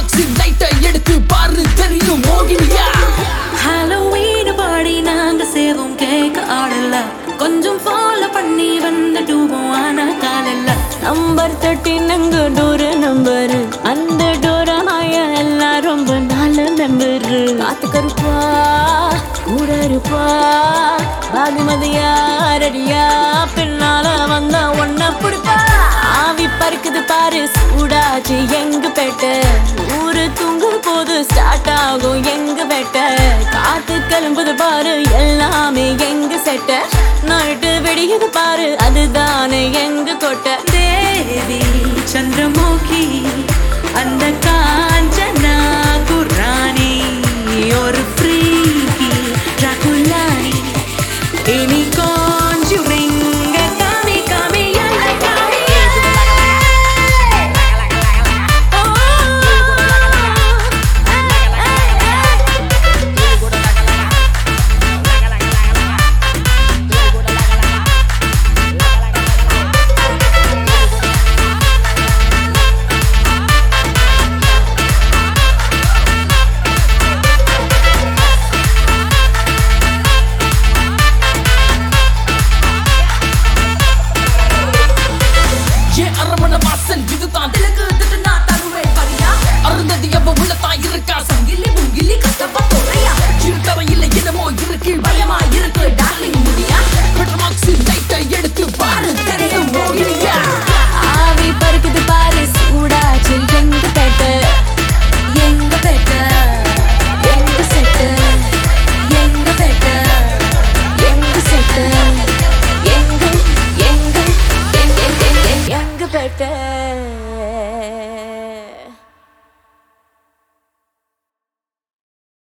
பெட்ரமாக்ஸின் லைட்டை எடுத்து பாரு தெரியும் மோகினியா ஹாலோவீன் பாடி நாங்க சேவும் கேட்க ஆடல கொஞ்சம் ஃபாலோ பண்ணி வந்து டூபம் ஆன காலில்ல நம்பர் தேர்ட்டின் அங்க டோர் நம்பர் அந்த டோர மாய எல்லாம் ரொம்ப நல்ல நம்பர் காத்து கருப்பா கூட இருப்பா பாகுமதியா ரெடியா பின்னால வந்தா ஒன்ன பிடிப்பா ஆவி பறக்குது பாரு சூடாச்சு எங்க பெட்ட ஊரு தூங்கும் போது ஸ்டார்ட் ஆகும் எங்க வெட்ட காத்து கிளம்புது பாரு எல்லாமே எங்க செட்ட நைட்டு வெடியுது பாரு அதுதானே எங்க கொட்ட தேவி சந்திரமுகி அந்த காஞ்சனா குரானி ஒரு ஃப்ரீகி ராகுலானி இனி conjuring காமி காமி எல்லை காமி ஏன் அரமண வாசல் இதுதான் திலக்கு திட்டு நான் தருவேன் பரியா அருந்ததி அவ உள்ளதான் இருக்கா சங்கிலி முங்கிலி கஷ்டப்பா போறையா இருட்டறையில் என்னமோ இருக்கு பயமா இருக்கு டார்லிங் முடியா பெட்ரமாக்ஸின் லைட்டை எடுத்து பாரு தெரியும் மோகினியா ஆவி பறக்குது பாரு சூடாச்சு எங்க பெட்ட எங்க பெட்ட எங்க செட்ட எங்க பெட்ட எங்க செட்ட எங்க எங்க எங்க எங்க எங்க பெட்ட